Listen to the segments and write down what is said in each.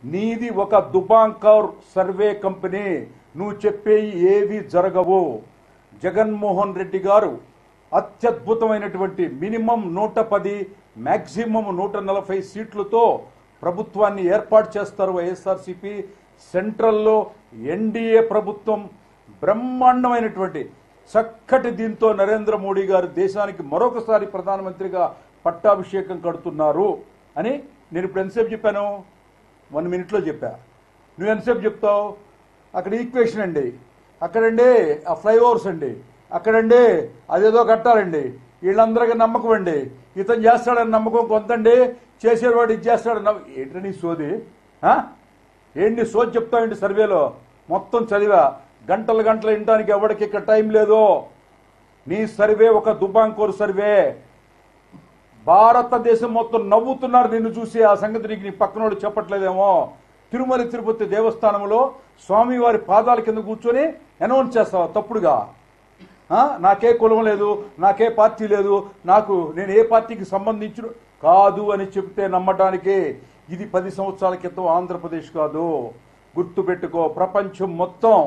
నీది ఒక దుబాంకర్ survey company నువ్వు చెప్పేవి ఏవి జరగవు జగన్మోహన్ రెడ్డి గారు అత్యద్భుతమైనటువంటి మినిమం నూట పది మ్యాక్సిమం నూట నలభై సీట్లతో ప్రభుత్వాన్ని ఏర్పాటు చేస్తారు వైఎస్ఆర్సీపీ సెంట్రల్లో ఎన్డీఏ ప్రభుత్వం బ్రహ్మాండమైనటువంటి చక్కటి దీంతో నరేంద్ర మోడీ గారు దేశానికి మరొకసారి ప్రధానమంత్రిగా పట్టాభిషేకం కడుతున్నారు అని నేను ఇప్పుడు ఎంతసేపు చెప్పాను వన్ మినిట్లో చెప్పా నువ్వు ఎంతసేపు చెప్తావు అక్కడ ఈక్వేషన్ అండి అక్కడండి ఆ ఫ్లైఓవర్స్ అండి అక్కడండి అదేదో కట్టాలండి వీళ్ళందరికీ నమ్మకం అండి ఇతను చేస్తాడని నమ్మకం కొంతండి చేసేవాడు ఇది చేస్తాడని నమ్మ- ఏంటి నీ సోది ఆ? ఏంటి సోది చెప్తావేంటి సర్వేలో మొత్తం చదివా గంటలు గంటలు వినడానికి ఎవరికి ఇక్కడ టైం లేదు నీ సర్వే ఒక దుబాంకోర్ సర్వే భారతదేశం మొత్తం నవ్వుతున్నారు నిన్ను చూసి ఆ సంగతి నీకు నీ పక్కనోడు చెప్పట్లేదేమో తిరుమల తిరుపతి దేవస్థానంలో స్వామివారి పాదాల కింద కూర్చొని అనౌన్స్ చేస్తావా తప్పుడుగా ఆ? నాకే కులం లేదు నాకే పార్టీ లేదు నాకు నేను ఏ పార్టీకి సంబంధించిన కాదు అని చెప్తే నమ్మటానికి ఇది పది సంవత్సరాల క్రితం ఆంధ్రప్రదేశ్ కాదు గుర్తుపెట్టుకో ప్రపంచం మొత్తం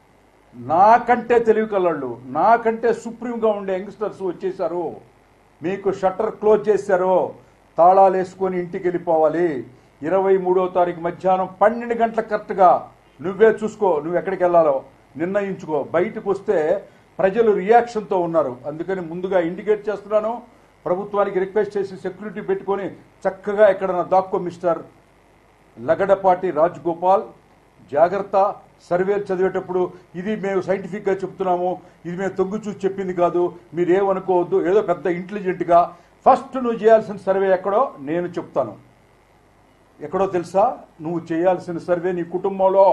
నాకంటే తెలివి కలళ్ళు నాకంటే సుప్రీంగా ఉండే యంగ్స్టర్స్ వచ్చేసారు మీకు షట్టర్ క్లోజ్ చేశారు తాళాలు వేసుకొని ఇంటికి వెళ్ళిపోవాలి ఇరవై మూడో తారీఖు మధ్యాహ్నం పన్నెండు గంటల కరెక్ట్గా నువ్వే చూసుకో నువ్వు ఎక్కడికి వెళ్ళాలో నిర్ణయించుకో బయటకు వస్తే ప్రజలు రియాక్షన్తో ఉన్నారు అందుకని ముందుగా ఇండికేట్ చేస్తున్నాను ప్రభుత్వానికి రిక్వెస్ట్ చేసి సెక్యూరిటీ పెట్టుకొని చక్కగా ఎక్కడన్నా దాక్కో మిస్టర్ లగడపాటి రాజ్గోపాల్ జాగ్రత్త సర్వేలు చదివేటప్పుడు ఇది మేము సైంటిఫిక్గా చెప్తున్నాము ఇది మేము తొంగి చూసి చెప్పింది కాదు మీరేమనుకోవద్దు ఏదో పెద్ద ఇంటెలిజెంట్గా ఫస్ట్ నువ్వు చేయాల్సిన సర్వే ఎక్కడో నేను చెప్తాను ఎక్కడో తెలుసా నువ్వు చేయాల్సిన సర్వే నీ కుటుంబంలో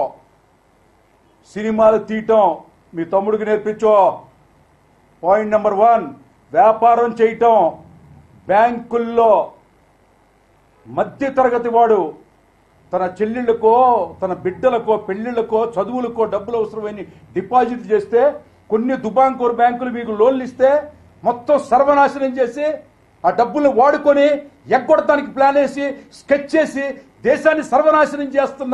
సినిమాలు తీయటం మీ తమ్ముడికి నేర్పించో పాయింట్ నెంబర్ వన్ వ్యాపారం చేయటం బ్యాంకుల్లో మధ్య తరగతి వాడు తన చెల్లెళ్ళకో తన బిడ్డలకో పెళ్లిళ్ళకో చదువులకో డబ్బులు అవసరమైన డిపాజిట్ చేస్తే కొన్ని దుబాంకోర్ బ్యాంకులు మీకు లోన్లు ఇస్తే మొత్తం సర్వనాశనం చేసి ఆ డబ్బులు వాడుకొని ఎగ్గొడటానికి ప్లాన్ వేసి స్కెచ్ చేసి దేశాన్ని సర్వనాశనం చేస్తున్న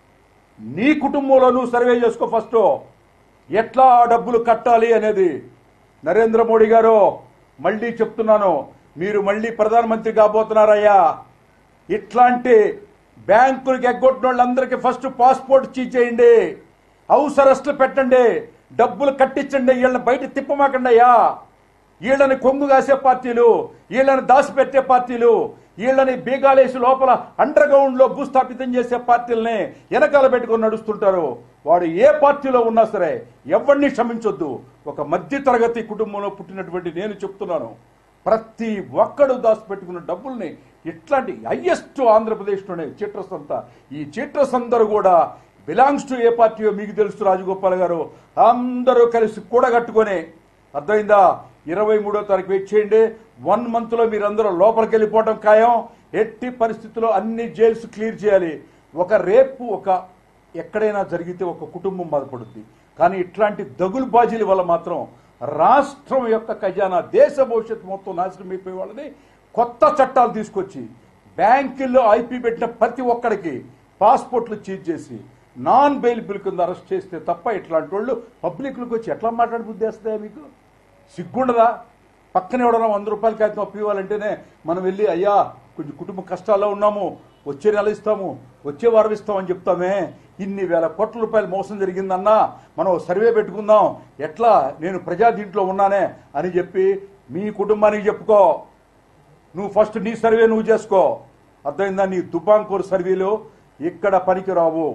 నీ కుటుంబంలో నువ్వు సర్వే చేసుకో ఫస్ట్ ఎట్లా ఆ డబ్బులు కట్టాలి అనేది నరేంద్ర మోడీ గారు మళ్ళీ చెప్తున్నాను మీరు మళ్ళీ ప్రధానమంత్రి కాబోతున్నారయ్యా ఇట్లాంటి బ్యాంకులకు ఎగ్గొట్టిన వాళ్ళందరికీ ఫస్ట్ పాస్పోర్ట్ చేయండి హౌస్ అరెస్టులు పెట్టండి డబ్బులు కట్టించండి వీళ్ళని బయట తిప్పమాకండి అయ్యా వీళ్ళని కొంగు కాసే పార్టీలు వీళ్ళని దాచిపెట్టే పార్టీలు వీళ్ళని బీగాలేసి లోపల అండర్ గ్రౌండ్ లో భూస్థాపితం చేసే పార్టీలని వెనకాల పెట్టుకొని నడుస్తుంటారు వాడు ఏ పార్టీలో ఉన్నా సరే ఎవరిని క్షమించొద్దు ఒక మధ్య తరగతి కుటుంబంలో పుట్టినటువంటి నేను చెప్తున్నాను ప్రతి ఒక్కడు దాచిపెట్టుకున్న డబ్బుల్ని ఇట్లాంటి హయ్యెస్ట్ ఆంధ్రప్రదేశ్లోనే చీట్రస్ అంతా ఈ చీట్రస్ అందరూ కూడా బిలాంగ్స్ టు ఏ పార్టీయో మీకు తెలుసు రాజగోపాల్ గారు అందరూ కలిసి కూడగట్టుకొని అర్థమైందా ఇరవై మూడో తారీఖు వెయిట్ చేయండి వన్ మంత్లో మీరందరూ లోపలికి వెళ్ళిపోవడం ఖాయం ఎట్టి పరిస్థితుల్లో అన్ని జైల్స్ క్లియర్ చేయాలి ఒక రేపు ఒక ఎక్కడైనా జరిగితే ఒక కుటుంబం బాధపడుద్ది కానీ ఇట్లాంటి దగులు బాజీల వల్ల మాత్రం రాష్ట్రం యొక్క ఖజానా దేశ భవిష్యత్తు మొత్తం నాశనం అయిపోయే వాళ్ళని కొత్త చట్టాలు తీసుకొచ్చి బ్యాంకుల్లో ఐపీ పెట్టిన ప్రతి ఒక్కడికి పాస్పోర్ట్లు చీజ్ చేసి నాన్ బెయిలబుల్ కింద అరెస్ట్ చేస్తే తప్ప ఇట్లాంటి వాళ్ళు పబ్లిక్లకు వచ్చి ఎట్లా మాట్లాడి బుద్ధి వేస్తాయా మీకు సిగ్గుండదా పక్కన ఎవడన్నా వంద రూపాయల కాగితం అప్పు ఇవ్వాలంటేనే మనం వెళ్ళి అయ్యా కొంచెం కుటుంబ కష్టాల్లో ఉన్నాము వచ్చే నెల ఇస్తాము వచ్చే వారం ఇస్తామని చెప్తామే ఇన్ని వేల కోట్ల రూపాయలు మోసం జరిగిందన్నా మనం ఓ సర్వే పెట్టుకుందాం ఎట్లా నేను ప్రజా దీంట్లో ఉన్నానే అని చెప్పి మీ కుటుంబానికి చెప్పుకో నువ్వు ఫస్ట్ నీ సర్వే నువ్వు చేసుకో అర్థమైందా నీ దుబాంకోర్ సర్వేలో ఇక్కడ పనికిరావు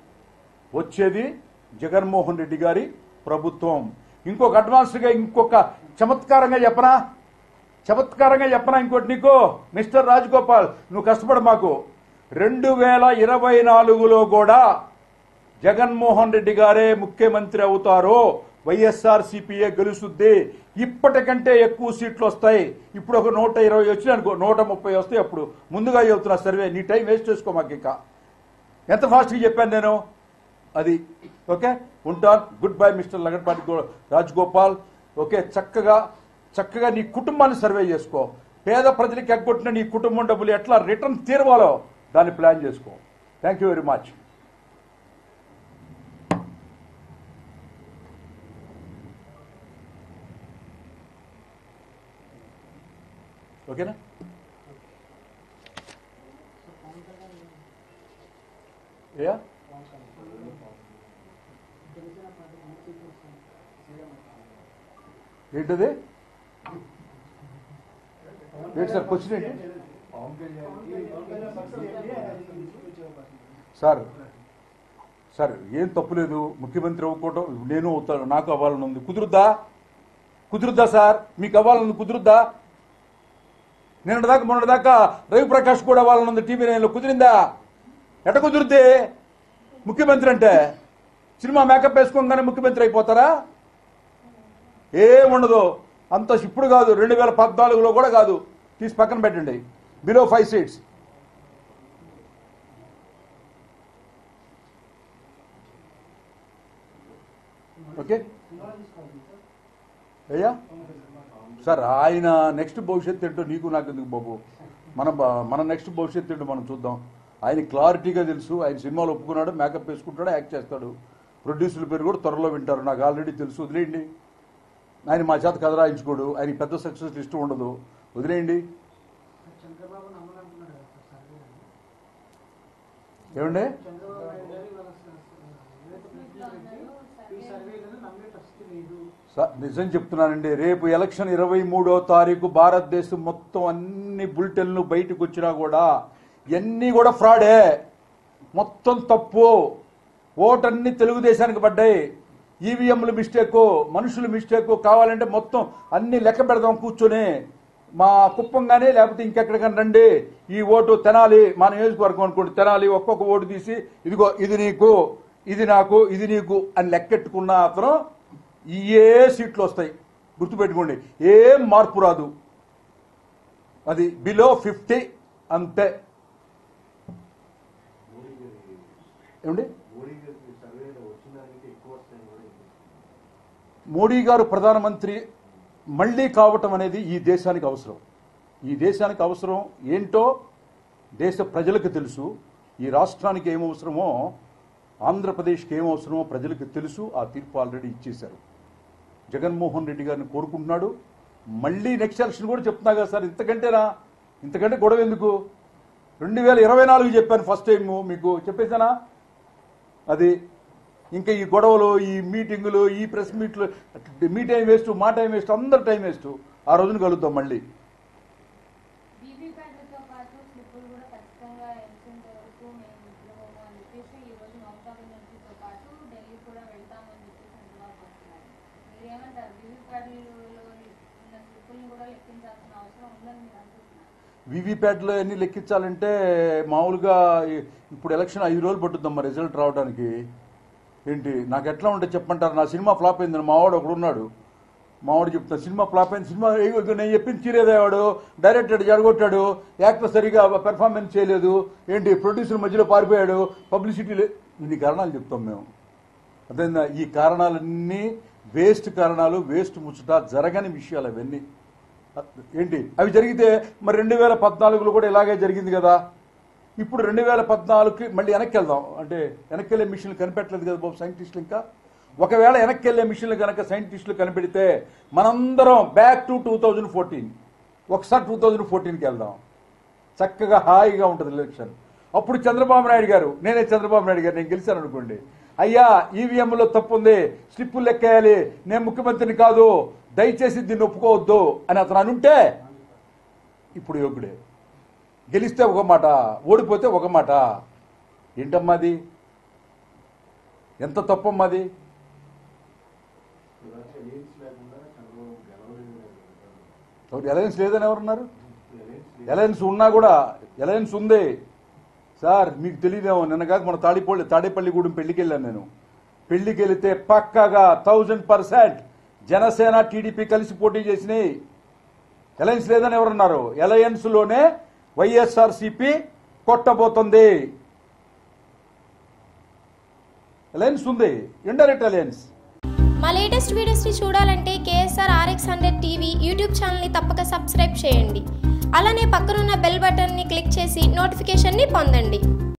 వచ్చేది జగన్మోహన్ రెడ్డి గారి ప్రభుత్వం ఇంకొక అడ్వాన్స్గా ఇంకొక చమత్కారంగా చెప్పనా చమత్కారంగా చెప్పనా ఇంకోటి నీకు మిస్టర్ రాజగోపాల్ నువ్వు కష్టపడు మాకు రెండు వేల ఇరవై నాలుగులో కూడా జగన్మోహన్ రెడ్డి గారే ముఖ్యమంత్రి అవుతారు వైఎస్ఆర్ సిపిఏ గెలుస్తుంది ఇప్పటికంటే ఎక్కువ సీట్లు వస్తాయి ఇప్పుడు ఒక నూట ఇరవై వచ్చినాయి అనుకో నూట ముప్పై వస్తాయి అప్పుడు ముందుగా చెబుతున్నా సర్వే నీ టైం వేస్ట్ చేసుకో మాకు ఇంకా ఎంత ఫాస్ట్గా చెప్పాను నేను అది ఓకే ఉంటాను గుడ్ బై మిస్టర్ లగడ్పాటి గో- రాజగోపాల్ ఓకే చక్కగా చక్కగా నీ కుటుంబాన్ని సర్వే చేసుకో పేద ప్రజలకు ఎగ్గొట్టిన నీ కుటుంబం డబ్బులు ఎట్లా రిటర్న్ తీరవాలో దాన్ని ప్లాన్ చేసుకో థ్యాంక్ యూ వెరీ మచ్ ఓకేనా యా ఏంటది ఏంటి సార్ క్వశ్చన్ ఏంటి సార్ సార్ ఏం తప్పులేదు ముఖ్యమంత్రి అవ్వకోవటం నేను అవుతాను నాకు అవ్వాలని ఉంది కుదురుద్దా కుదురుద్దా సార్ మీకు అవ్వాలని ఉంది కుదురుద్దా నిన్న దాకా మొన్న దాకా రవిప్రకాష్ కూడా అవ్వాలని ఉంది టీవీ నైన్లో కుదిరిందా ఎట కుదురుద్ది ముఖ్యమంత్రి అంటే సినిమా మేకప్ వేసుకోగానే ముఖ్యమంత్రి అయిపోతారా ఏముండదు అంత ఇప్పుడు కాదు రెండు వేల పద్నాలుగులో కూడా కాదు తీసి పక్కన పెట్టండి బిలో ఫైవ్ సీట్స్ ఓకే అయ్యా సార్ ఆయన నెక్స్ట్ భవిష్యత్తు ఏంటో నీకు నాకు ఎందుకు బాబు మన బ- మన నెక్స్ట్ భవిష్యత్తు ఏంటో మనం చూద్దాం ఆయన క్లారిటీగా తెలుసు ఆయన సినిమాలు ఒప్పుకున్నాడు మేకప్ వేసుకుంటాడు యాక్ట్ చేస్తాడు ప్రొడ్యూసర్ల పేరు కూడా త్వరలో వింటారు నాకు ఆల్రెడీ తెలుసు వదిలేయండి ఆయన మా చేత కథ రాయించుకోడు ఆయన పెద్ద సక్సెస్ లిస్ట్ ఉండదు వదిలేయండి చంద్రబాబు నమ్మనంటున్నాడు కదా సార్ సర్వే అని. ఏమండి చంద్రబాబు నాయుడు గారు ఇవాళ స- రేపు ప్రెస్ మీట్ పెట్టి ఈ సర్వేలను నమ్మే పరిస్థితి లేదు స- నిజం చెప్తున్నానండి రేపు ఎలక్షన్ ఇరవై మూడో తారీఖు భారతదేశం మొత్తం అన్ని బులెటిన్లు బయటకు వచ్చినా కూడా ఇవన్నీ కూడా ఫ్రాడే మొత్తం తప్పు ఓటన్ని తెలుగుదేశానికి పడ్డాయి ఈవీఎంలు మిస్టేక్ మనుషులు మిస్టేక్ కావాలంటే మొత్తం అన్ని లెక్క పెడదాం కూర్చొని మా కుప్పం కానీ లేకపోతే ఇంకెక్కడికైనా రండి ఈ ఓటు తెనాలి మా నియోజకవర్గం అనుకోండి తెనాలి ఒక్కొక్క ఓటు తీసి ఇదిగో ఇది నీకు ఇది నాకు ఇది నీకు అని లెక్కెట్టుకున్న అతను ఏ సీట్లు వస్తాయి గుర్తుపెట్టుకోండి ఏం మార్పు రాదు అది బిలో ఫిఫ్టీ అంతే ఏమండి మోడీ గారికి సర్వేలో వచ్చిన దానికంటే ఎక్కువ వస్తాయని కూడా చెప్పారు. మోడీ గారు ప్రధానమంత్రి మళ్ళీ కావటం అనేది ఈ దేశానికి అవసరం ఈ దేశానికి అవసరం ఏంటో దేశ ప్రజలకు తెలుసు ఈ రాష్ట్రానికి ఏం అవసరమో ఆంధ్రప్రదేశ్కి ఏం అవసరమో ప్రజలకు తెలుసు ఆ తీర్పు ఆల్రెడీ ఇచ్చేశారు జగన్మోహన్ రెడ్డి గారిని కోరుకుంటున్నాడు మళ్ళీ నెక్స్ట్ ఎలక్షన్ కూడా చెప్తున్నా కదా సార్ ఇంతకంటేనా ఇంతకంటే గొడవ ఎందుకు రెండు వేల ఇరవై నాలుగు చెప్పాను ఫస్ట్ టైం మీకు చెప్పేశానా అది ఇంకా ఈ గొడవలు ఈ మీటింగులు ఈ ప్రెస్ మీట్లు మీ టైం వేస్ట్ మా టైం వేస్ట్ అందరి టైం వేస్ట్ ఆ రోజున కలుద్దాం మళ్ళీ వీవీప్యాట్లతో పాటు స్లిప్పులు కూడా ఖచ్చితంగా ఎంచేంత వరకు మేము విగ్రహము అని చెప్పేసి ఈ రోజు మమతా బెనర్జీతో పాటు ఢిల్లీ కూడా వెళ్తామని చెప్పేసి అంటున్నారు వస్తున్నారు మీరేమంటారు వీవీప్యాట్లలో ఉన్న స్లిప్పుల్ని కూడా లెక్కించాల్సిన అవసరం ఉందని మీరు అనుకుంటున్నారు వీవీప్యాట్లో అన్ని లెక్కించాలంటే మామూలుగా ఈ- ఇప్పుడు ఎలక్షన్ ఐదు రోజులు పట్టుద్దమ్మా రిజల్ట్ రావడానికి ఏంటి నాకు ఎట్లా ఉంటే చెప్పంటారు నా సినిమా ఫ్లాప్ అయిందని మావాడు ఒకడు ఉన్నాడు మావాడు చెప్తా సినిమా ఫ్లాప్ అయింది సినిమా ఏగో నేను చెప్పింది చీరేదేవాడు డైరెక్టర్ జడగొట్టాడు యాక్టర్ సరిగా పెర్ఫార్మెన్స్ చేయలేదు ఏంటి ప్రొడ్యూసర్ మధ్యలో పారిపోయాడు పబ్లిసిటీ లే ఇన్ని కారణాలు చెప్తాం మేము అదేందా ఈ కారణాలన్నీ వేస్ట్ కారణాలు వేస్ట్ ముచ్చట జరగని విషయాలు అవన్నీ ఏంటి అవి జరిగితే మరి రెండు వేల పద్నాలుగులో కూడా ఇలాగే జరిగింది కదా ఇప్పుడు రెండు వేల పద్నాలుగుకి మళ్ళీ వెనక్కి వెళ్దాం అంటే వెనక్కి వెళ్ళే మిషన్లు కనిపెట్టలేదు కదా బాబు సైంటిస్టులు ఇంకా ఒకవేళ వెనక్కి వెళ్ళే మిషన్లు కనుక సైంటిస్టులు కనిపెడితే మనందరం back to two thousand fourteen ఒకసారి టూ థౌజండ్ ఫోర్టీన్కి వెళ్దాం చక్కగా హాయిగా ఉంటుంది ఎలక్షన్ అప్పుడు చంద్రబాబు నాయుడు గారు నేనే చంద్రబాబు నాయుడు గారు నేను గెలిచాను అనుకోండి అయ్యా ఈవీఎంలో తప్పు ఉంది స్లిప్పులు లెక్కేయాలి నేను ముఖ్యమంత్రిని కాదు దయచేసి దీన్ని ఒప్పుకోవద్దు అని అతను అనుంటే ఇప్పుడు యోగుడే గెలిస్తే ఒక మాట ఓడిపోతే ఒక మాట ఏంటమ్మా అది ఎంత తప్పమ్మా అది ఇవాళ ఎలయన్స్ లేకుండా చంద్రబాబు గెలవలేదు అని అంటారు. ఎవరు అలయన్స్ లేదని ఎవరున్నారు ఎలయన్స్ లేదు. అలయన్స్ ఉన్నా కూడా అలయన్స్ ఉంది సార్ మీకు తెలియదేమో నిన్న కాక మన తాడిపల్లి తాడేపల్లిగూడెం పెళ్లికి వెళ్ళాను నేను పెళ్లికి వెళితే పక్కాగా థౌజండ్ పర్సెంట్ జనసేన టీడీపీ కలిసి పోటీ చేసినాయి అలయన్స్ లేదని ఎవరున్నారు అలయన్స్ లోనే వైఎస్ఆర్సీపీ కొట్టబోతుంది అలయన్స్ ఉంది ఇండైరెక్ట్ అలయన్స్ మా లేటెస్ట్ వీడియోస్ని చూడాలంటే KSR RX hundred TV YouTube ఛానల్ని తప్పక సబ్స్క్రైబ్ చేయండి అలానే పక్కనున్న బెల్ బటన్ని క్లిక్ చేసి నోటిఫికేషన్ని పొందండి